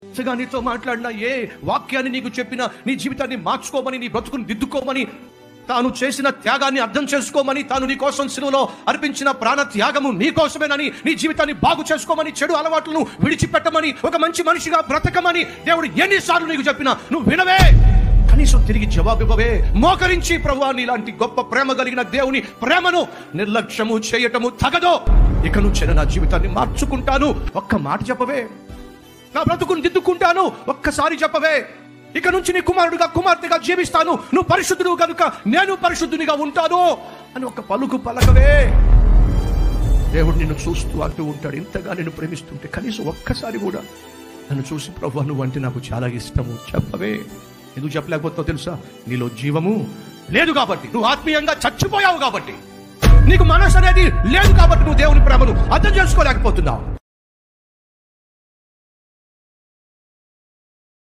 మంచిగా నీతో మాట్లాడినా ఏ వాక్యాన్ని నీకు చెప్పినా నీ జీవితాన్ని మార్చుకోమని నీ బ్రతుకుని దిద్దుకోమని తాను చేసిన త్యాగాన్ని అర్థం చేసుకోమని తాను నీ కోసం సిలువలో అర్పించిన ప్రాణ త్యాగము నీ కోసమేనని నీ జీవితాన్ని బాగు చేసుకోమని చెడు అలవాట్లను విడిచిపెట్టమని ఒక మంచి మనిషిగా బ్రతకమని దేవుడు ఎన్నిసార్లు నీకు చెప్పినా నువ్వు వినవే కనీసం తిరిగి జవాబు ఇవ్వవే మోకరించి ప్రభు నీలాంటి గొప్ప ప్రేమ కలిగిన దేవుని ప్రేమను నిర్లక్ష్యము చేయటము తగదో ఇక నుంచి నేను నా జీవితాన్ని మార్చుకుంటాను ఒక్క మాట చెప్పవే నా బ్రతుకుని దిద్దుకుంటాను ఒక్కసారి చెప్పవే ఇక నుంచి నీ కుమారుడుగా కుమార్తెగా జీవిస్తాను నువ్వు పరిశుద్ధుడు కనుక నేను పరిశుద్ధునిగా ఉంటాను అని ఒక పలుకు పలకవే దేవుడు నిన్ను చూస్తూ అంటూ ఉంటాడు ఇంతగా నేను ప్రేమిస్తుంటే కనీసం ఒక్కసారి కూడా నన్ను చూసి ప్రభు నువ్వు అంటే నాకు చాలా ఇష్టము చెప్పవే ఎందుకు చెప్పలేకపోతావు తెలుసా నీలో జీవము లేదు కాబట్టి నువ్వు ఆత్మీయంగా చచ్చిపోయావు కాబట్టి నీకు మనసు అనేది లేదు కాబట్టి నువ్వు దేవుని ప్రేమను అర్థం చేసుకోలేకపోతున్నావు